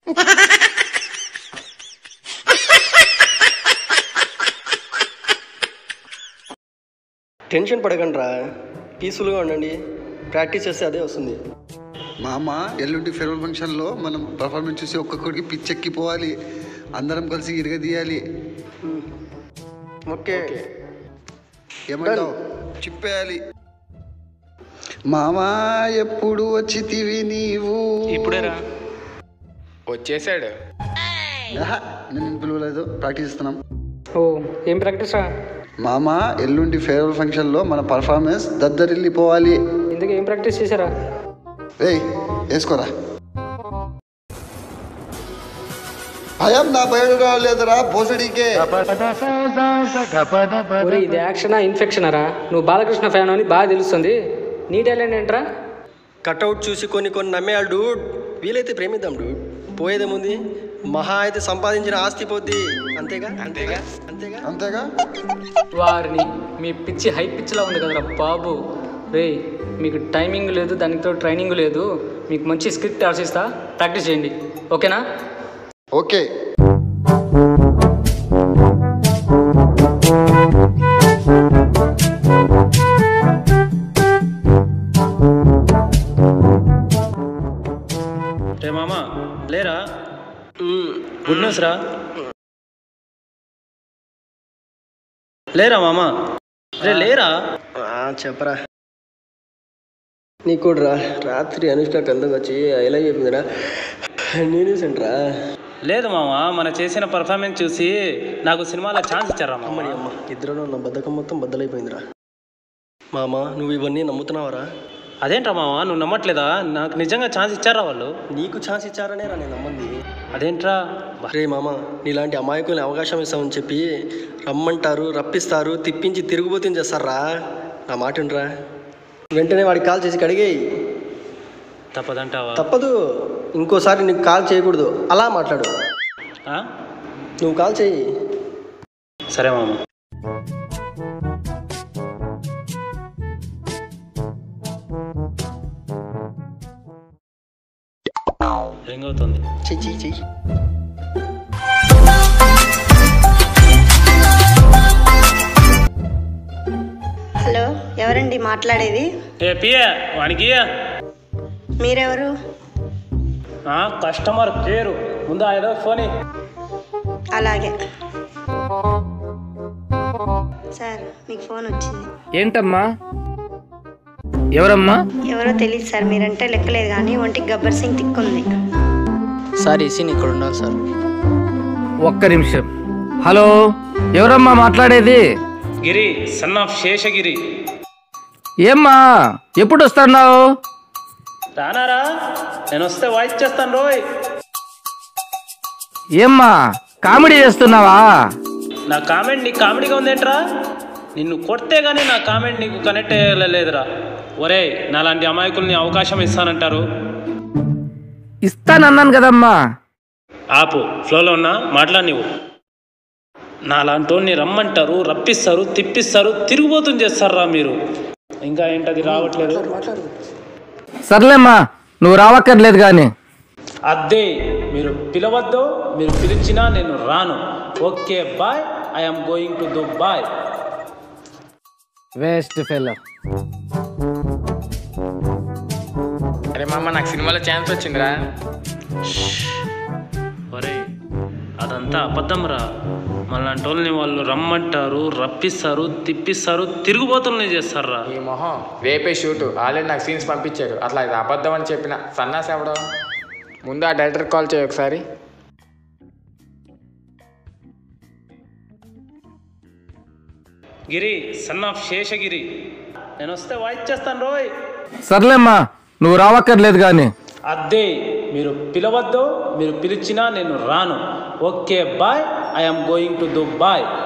Tension పడకండి రా పీస్ఫుల్గా ఉండండి ప్రాక్టీస్ చేస్తే అదే వస్తుంది మామ ఎల్లుండి ఫెరవల్ ఫంక్షన్లో మనం పర్ఫార్మెన్స్ చూసి ఒక్కొక్కడికి పిచ్చెక్కిపోవాలి అందరం కలిసి ఇరగదీయాలి ఓకే ఏమంటావు చిప్పేయాలి మామా ఎప్పుడు వచ్చితివి నీవు ఇప్పుడేరా వచ్చేసాడు ఆహా, నేను పిలవలేదు ప్రాక్టీస్ ఇస్తున్నాం ఓ ఏం ప్రాక్టీస్ రా మామ ఎల్లుండి ఫేర్వెల్ ఫంక్షన్లో మన పర్ఫార్మెన్స్ దద్దరిల్లిపోవాలి ఇందుకు ఏం ప్రాక్టీస్ చేశారా ఏయ్ వేసుకోరా భయం నా భయం రాలేదురా భోసడికే ఒరే ఇది యాక్షనా ఇన్ఫెక్షనా రా నువ్వు బాలకృష్ణ ఫ్యాన్ అని బాగా తెలుస్తుంది నీ టాలెంట్ ఏంట్రా కట్అవుట్ చూసి కొన్ని కొన్ని నమ్మేయాలి డూడ్ వీలైతే ప్రేమిద్దాం డూడ్ పోయేదేముంది మహా అయితే సంపాదించిన ఆస్తి పోద్ది అంతేగా అంతేగా అంతేగా అంతేగా వారిని మీ పిచ్చి హై పిచ్చిలా ఉంది కదరా బాబు రే మీకు టైమింగ్ లేదు దానితో ట్రైనింగ్ లేదు మీకు మంచి స్క్రిప్ట్ రాసిస్తా ప్రాక్టీస్ చేయండి ఓకేనా ఓకే రే మామ లేరా గుడ్ న్యూస్ రా లేరా మామ రే లేరా ఆ, చెప్పరా నీకు కూడా రా రాత్రి అనుష్క కందకు వచ్చి ఎలా చెప్పిందిరా నేను సెంట్రా లేదు మామ మన చేసిన పర్ఫార్మెన్స్ చూసి నాకు సినిమాలో ఛాన్స్ ఇచ్చారా మామ అమ్మని అమ్మ ఇద్దరు నా బద్ధకం మొత్తం బద్దలైపోయిందిరా మామ నువ్వు ఇవన్నీ నమ్ముతున్నావరా అదేంట్రా మామ నువ్వు నమ్మట్లేదా నాకు నిజంగా ఛాన్స్ ఇచ్చారా వాళ్ళు నీకు ఛాన్స్ ఇచ్చారనే రా నేను నమ్మంది అదేంట్రా రే మామ నీలాంటి అమాయకుల్ని అవకాశం ఇస్తామని చెప్పి రమ్మంటారు రప్పిస్తారు తిప్పించి తిరుగుబోతుంది చేస్తారా నా మాట వినరా వెంటనే వాడికి కాల్ చేసి కడిగేయి తప్పదంటావా తప్పదు ఇంకోసారి నీకు కాల్ చేయకూడదు అలా మాట్లాడు ఆ? నువ్వు కాల్ చేయి సరే మామ రింగ్ అవుతుంది చెయ్యి చెయ్యి చెయ్యి హలో ఎవరండి మాట్లాడేది ఏ పియ వానికి మీరెవరు ఆ, కస్టమర్ కేరు ముందు ఏదో ఫోన్ ఇ. అలాగే సార్ మీకు ఫోన్ వచ్చింది ఏంటమ్మా ఎవరమ్మా ఎవరో తెలియదు సార్ మీరంటే లెక్కలేదు కానీ ఒంటికి గబ్బర్ సింగ్ తిక్కుంది సార్ ఈ సీన్ ఇక్కడ ఉండాలి సార్ ఒక్క నిమిషం హలో ఎవరమ్మా మాట్లాడేది గిరి సన్ ఆఫ్ శేషగిరి ఏమ్మా ఎప్పుడు వస్తున్నావు రానారా నేను వస్తే వాయిస్ చేస్తాను రోయ్ ఏమ్మా కామెడీ చేస్తున్నావా నా కామెంట్ నీకు కామెడీగా ఉందేంట్రా నిన్ను కొడితే గానీ నా కామెంట్ నీకు కనెక్ట్ అయ్యలేదురా ఒరే నాలాంటి అమాయకుల్ని అవకాశం ఇస్తానంటారు ఇస్తానన్నాను కదమ్మా ఆపు ఫ్లోలో ఉన్నా మాట్లాడి నువ్వు నాలాంటోని రమ్మంటారు రప్పిస్తారు తిప్పిస్తారు తిరిగిపోతుంది చేస్తారా మీరు ఇంకా ఏంటది రావట్లేదు సర్లేమ్మా నువ్వు రావక్కర్లేదు కానీ అదే మీరు పిలవద్దు మీరు పిలిచినా నేను రాను okay bye I'm going to Dubai waste fellow అరే మామ నాకు సినిమాలో ఛాన్స్ వచ్చిందిరా ఒరే అదంతా అబద్ధం రా మళ్ళంటోళ్ళని వాళ్ళు రమ్మంటారు రప్పిస్తారు తిప్పిస్తారు తిరుగుబోతుల్ని చేస్తారా ఈ మొహం రేపే షూటు ఆల్రెడీ నాకు సీన్స్ పంపించారు అట్లా ఇది అబద్ధం అని చెప్పిన సన్నాసి ఎవడో ముందు ఆ డైరెక్టర్ కాల్ చేయి ఒకసారి గిరి సన్ ఆఫ్ శేషగిరి నేను వస్తే వాయిస్ చేస్తాను రోయ్ సర్లేమ్మా నువ్వు రావక్కర్లేదు కానీ అదే మీరు పిలవద్దు మీరు పిలిచినా నేను రాను okay bye I'm going to Dubai